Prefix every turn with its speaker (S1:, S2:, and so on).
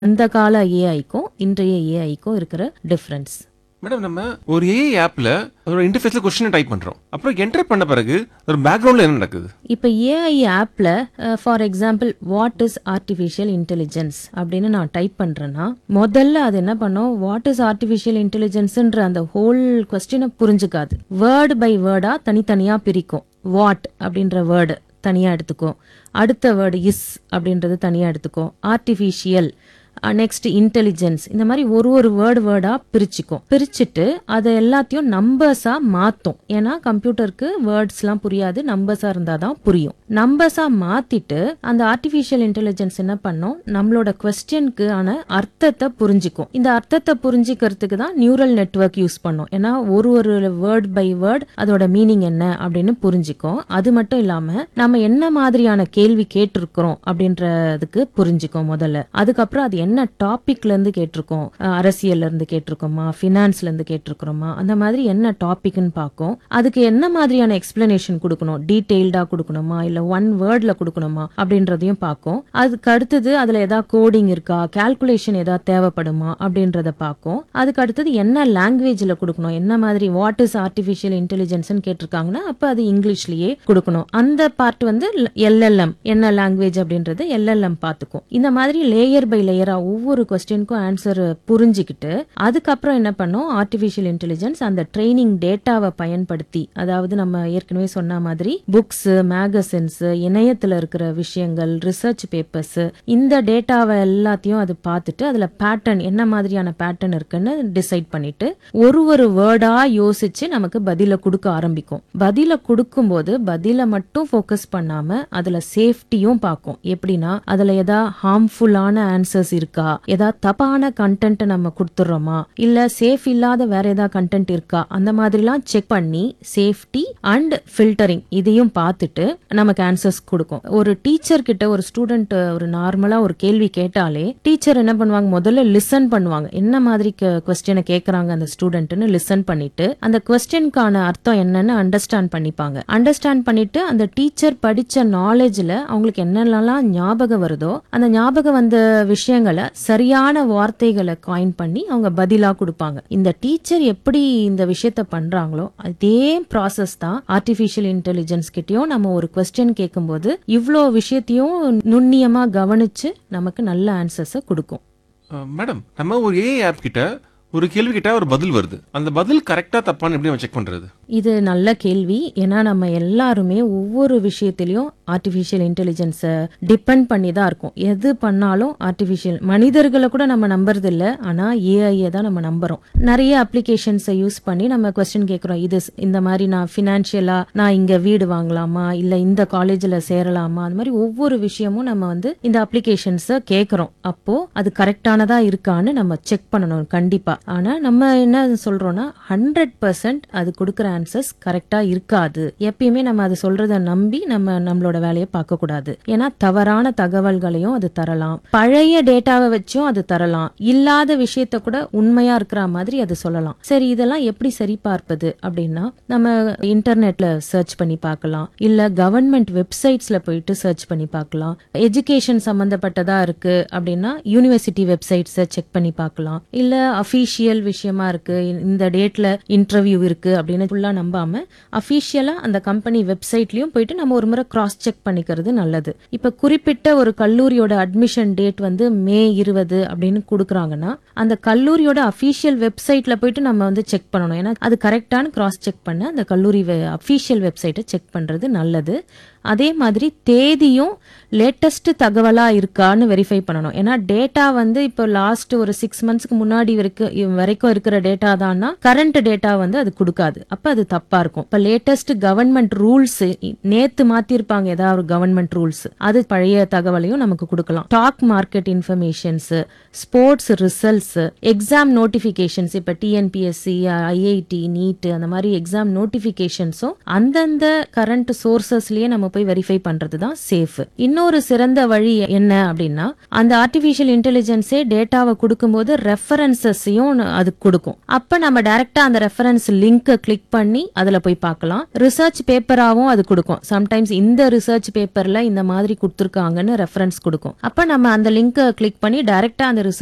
S1: அந்த கால ஏஐக்கும் இன்றைய ஏஐக்கும் இருக்கிற டிஃப்ரென்ஸ்
S2: மேடம் நம்ம ஒரு ஏஐ ஆப்ல அதோட இன்டர்ஃபேஸ்ல கொஸ்டின் டைப் பண்றோம் அப்புறம் என்டர் பண்ண பிறகு ஒரு பேக்ரவுண்ட்ல என்ன நடக்குது
S1: இப்போ ஏஐ ஆப்பில் for example what is artificial intelligence அப்படின்னு நான் டைப் பண்ணுறேன்னா முதல்ல அது என்ன பண்ணும் வாட் இஸ் ஆர்டிஃபிஷியல் இன்டெலிஜென்ஸ்ன்ற அந்த ஹோல் கொஸ்டினை புரிஞ்சுக்காது வேர்டு பை வேர்டாக தனித்தனியாக பிரிக்கும் வாட் அப்படின்ற வேர்டு தனியாக எடுத்துக்கும் அடுத்த வேர்டு இஸ் அப்படின்றது தனியாக எடுத்துக்கும் ஆர்டிஃபிஷியல் நெக்ஸ்ட் இன்டெலிஜென்ஸ் இந்த மாதிரி ஒரு ஒரு வேர்டு வேர்டா பிரிச்சுக்கும் பிரிச்சுட்டு அதை எல்லாத்தையும் நம்பர்ஸா மாத்தும் ஏன்னா கம்ப்யூட்டருக்கு வேர்ட்ஸ்லாம் புரியாது நம்பர்ஸா இருந்தாதான் புரியும் நம்பர்ஸா மாத்திட்டு அந்த ஆர்டிஃபிஷியல் இன்டெலிஜென்ஸ் என்ன பண்ணும் நம்மளோட கொஸ்டினுக்கு ஆன அர்த்தத்தை புரிஞ்சுக்கும் இந்த அர்த்தத்தை புரிஞ்சுக்கிறதுக்கு தான் நியூரல் நெட்வொர்க் யூஸ் பண்ணும் ஏன்னா ஒரு ஒரு வேர்ட் பை வேர்ட் அதோட மீனிங் என்ன அப்படின்னு புரிஞ்சுக்கும் அது மட்டும் இல்லாம நம்ம என்ன மாதிரியான கேள்வி கேட்டிருக்கிறோம் அப்படின்றதுக்கு புரிஞ்சுக்கும் முதல்ல அதுக்கப்புறம் அது என்ன டாபிக்ல இருந்து கேட்டிருக்கோம் அஹ் அரசியல்ல இருந்து கேட்டிருக்கோமா ஃபினான்ஸ்ல இருந்து கேட்டிருக்கிறோமா அந்த மாதிரி என்ன டாபிக்னு பார்க்கும் அதுக்கு என்ன மாதிரியான எக்ஸ்பிளனேஷன் கொடுக்கணும் டீடைல்டா கொடுக்கணுமா இல்ல ஒன் வேர்ட்ல கொடுக்கணுமா அப்படின்றதையும் பார்க்கும் அதுக்கு அடுத்தது அதுல ஏதாவது கோடிங் இருக்கா கால்குலேஷன் ஏதாவது தேவைப்படுமா அப்படின்றத பார்க்கும் அதுக்கு அடுத்தது என்ன லாங்குவேஜ்ல கொடுக்கணும் என்ன மாதிரி வாட் இஸ் ஆர்டிஃபிஷியல் இன்டெலிஜென்ஸ் கேட்டிருக்காங்கன்னா அப்ப அது இங்கிலீஷ்லயே கொடுக்கணும் அந்த பார்ட் வந்து எல்எல்எம் என்ன லாங்குவேஜ் அப்படின்றது எல்எல்எம் பார்த்துக்கும் இந்த மாதிரி லேயர் பை லேயரா ஒவ்வொரு கொஸ்டினுக்கும் ஆன்சர் புரிஞ்சுக்கிட்டு அதுக்கப்புறம் என்ன பண்ணும் ஆர்டிஃபிஷியல் இன்டெலிஜென்ஸ் அந்த ட்ரைனிங் டேட்டாவை பயன்படுத்தி அதாவது நம்ம ஏற்கனவே சொன்ன மாதிரி புக்ஸ் மேகசின்ஸ் இணையத்துல இருக்கிற விஷயங்கள் ரிசர்ச் பேப்பர்ஸ் இந்த டேட்டாவை எல்லாத்தையும் அது பார்த்துட்டு அதுல பேட்டர்ன் என்ன மாதிரியான பேட்டர்ன் இருக்குன்னு டிசைட் பண்ணிட்டு ஒரு ஒரு வேர்டா யோசிச்சு நமக்கு பதில கொடுக்க ஆரம்பிக்கும் பதில கொடுக்கும்போது பதில மட்டும் ஃபோக்கஸ் பண்ணாம அதுல சேஃப்டியும் பார்க்கும் எப்படின்னா அதுல ஏதா ஹார்ம்ஃபுல்லான ஆன்சர்ஸ் இருக்கா ஏதா தப்பான கண்டென்ட் நம்ம கொடுத்துறோமா இல்ல சேஃப் இல்லாத வேற ஏதாவது கண்டென்ட் இருக்கா அந்த மாதிரிலாம் செக் பண்ணி சேஃப்டி அண்ட் ஃபில்டரிங் இதையும் பார்த்துட்டு நமக்கு ஆன்சர்ஸ் கொடுக்கும் ஒரு டீச்சர் கிட்ட ஒரு ஸ்டூடெண்ட் ஒரு நார்மலா ஒரு கேள்வி கேட்டாலே டீச்சர் என்ன பண்ணுவாங்க முதல்ல லிசன் பண்ணுவாங்க என்ன மாதிரி கொஸ்டினை கேக்குறாங்க அந்த ஸ்டூடெண்ட்னு லிசன் பண்ணிட்டு அந்த கொஸ்டினுக்கான அர்த்தம் என்னன்னு அண்டர்ஸ்டாண்ட் பண்ணிப்பாங்க அண்டர்ஸ்டாண்ட் பண்ணிட்டு அந்த டீச்சர் படிச்ச நாலேஜ்ல அவங்களுக்கு என்னென்னலாம் ஞாபகம் வருதோ அந்த ஞாபகம் வந்த விஷயங்களை சரியான வார்த்தைகளை காயின் பண்ணி அவங்க பதிலா கொடுப்பாங்க இந்த டீச்சர் எப்படி இந்த விஷயத்த பண்றாங்களோ அதே ப்ராசஸ் தான் ஆர்டிஃபிஷியல் இன்டெலிஜென்ஸ் கிட்டயும் நம்ம ஒரு கொஸ்டின் கேட்கும்போது இவ்வளோ விஷயத்தையும் நுண்ணியமா கவனிச்சு நமக்கு நல்ல ஆன்சர்ஸை கொடுக்கும்
S2: மேடம் நம்ம ஒரு ஏஐ ஆப் கிட்ட ஒரு கேள்வி கிட்ட ஒரு பதில் வருது அந்த பதில் கரெக்டா தப்பான்னு எப்படி நம்ம செக் பண்றது
S1: இது நல்ல கேள்வி ஏன்னா நம்ம எல்லாருமே ஒவ்வொரு விஷயத்திலையும் ஆர்டிஃபிஷியல் இன்டெலிஜென்ஸை டிபெண்ட் பண்ணி தான் இருக்கோம் எது பண்ணாலும் ஆர்டிஃபிஷியல் மனிதர்களை கூட நம்ம நம்புறது இல்ல ஆனா ஏஐயை தான் நம்ம நம்புறோம் நிறைய அப்ளிகேஷன்ஸை யூஸ் பண்ணி நம்ம கொஸ்டின் கேட்குறோம் இது ஸ்- இந்த மாதிரி நான் ஃபினான்ஷியலா நான் இங்க வீடு வாங்கலாமா இல்ல இந்த காலேஜ்ல சேரலாமா அந்த மாதிரி ஒவ்வொரு விஷயமும் நம்ம வந்து இந்த அப்ளிகேஷன்ஸை கேட்குறோம் அப்போ அது கரெக்டானதா இருக்கான்னு நம்ம செக் பண்ணணும் கண்டிப்பா ஆனா நம்ம என்ன சொல்றோம்னா ஹண்ட்ரட் பர்சன்ட் அது கொடுக்குற ஆன்சர்ஸ் கரெக்டா இருக்காது எப்பயுமே நம்ம அது சொல்றத நம்பி நம்ம நம்மளோட வேலையை பார்க்க கூடாது ஏன்னா தவறான தகவல்களையும் அது தரலாம் பழைய டேட்டாவை வச்சும் அது தரலாம் இல்லாத விஷயத்த கூட உண்மையா இருக்கிற மாதிரி அது சொல்லலாம் சரி இதெல்லாம் எப்படி சரி பார்ப்பது அப்படின்னா நம்ம இன்டர்நெட்ல சர்ச் பண்ணி பார்க்கலாம் இல்ல கவர்மெண்ட் வெப்சைட்ஸ்ல போயிட்டு சர்ச் பண்ணி பார்க்கலாம் எஜுகேஷன் சம்பந்தப்பட்டதா இருக்கு அப்படின்னா யூனிவர்சிட்டி வெப்சைட்ஸை செக் பண்ணி பார்க்கலாம் இல்ல அஃபீஷியல் விஷயமா இருக்கு இந்த டேட்ல இன்டர்வியூ இருக்கு அப்படின்னு ஃபுல்லா நம்பாம அஃபீஷியலா அந்த கம்பெனி வெப்சைட்லயும் போயிட்டு நம்ம ஒரு முறை கிராஸ் செக் பண்ணிக்கிறது நல்லது இப்ப குறிப்பிட்ட ஒரு கல்லூரியோட அட்மிஷன் டேட் வந்து மே இருபது அப்படின்னு கொடுக்குறாங்கன்னா அந்த கல்லூரியோட அஃபீஷியல் வெப்சைட்ல போயிட்டு நம்ம வந்து செக் பண்ணணும் ஏன்னா அது கரெக்டான கிராஸ் செக் பண்ண அந்த கல்லூரி அஃபீஷியல் வெப்சைட்டை செக் பண்றது நல்லது அதே மாதிரி தேதியும் லேட்டஸ்ட் தகவலா இருக்கான்னு வெரிஃபை பண்ணணும் ஏன்னா டேட்டா வந்து இப்போ லாஸ்ட் ஒரு சிக்ஸ் மந்த்ஸ்க்கு முன்னாடி வரைக்கும் வரைக்கும் இருக்கிற டேட்டா தான்னா கரண்ட் டேட்டா வந்து அது கொடுக்காது அப்ப அது தப்பா இருக்கும் இப்ப லேட்டஸ்ட் கவர்மெண்ட் ரூல்ஸ் நேத்து மாத்திருப்பாங்க ஏதாவது ஒரு கவர்மெண்ட் ரூல்ஸ் அது பழைய தகவலையும் நமக்கு கொடுக்கலாம் stock market informations sports results exam notifications இப்ப டிஎன்பிஎஸ்சி ஐஐடி நீட் அந்த மாதிரி எக்ஸாம் நோட்டிபிகேஷன்ஸும் அந்தந்த கரண்ட் சோர்சஸ்லயே நம்ம போய் வெரிஃபை பண்றது தான் சேஃப் இன்னொரு சிறந்த வழி என்ன அப்படின்னா அந்த ஆர்டிஃபிஷியல் இன்டெலிஜென்ஸே டேட்டாவை கொடுக்கும்போது ரெஃபரன்சஸையும் அது கொடுக்கும் அப்ப நம்ம டைரக்டா அந்த ரெஃபரன்ஸ் லிங்கை கிளிக் பண்ணி அதுல போய் பார்க்கலாம் ரிசர்ச் பேப்பராவும் அது கொடுக்கும் சம்டைம்ஸ் இந்த ரிசர்ச் பேப்பர்ல இந்த மாதிரி கொடுத்துருக்காங்கன்னு ரெஃபரன்ஸ் கொடுக்கும் அப்ப நம்ம அந்த லிங்கை கிளிக் பண்ணி டைரக்டா அந்த ரிசர்ச்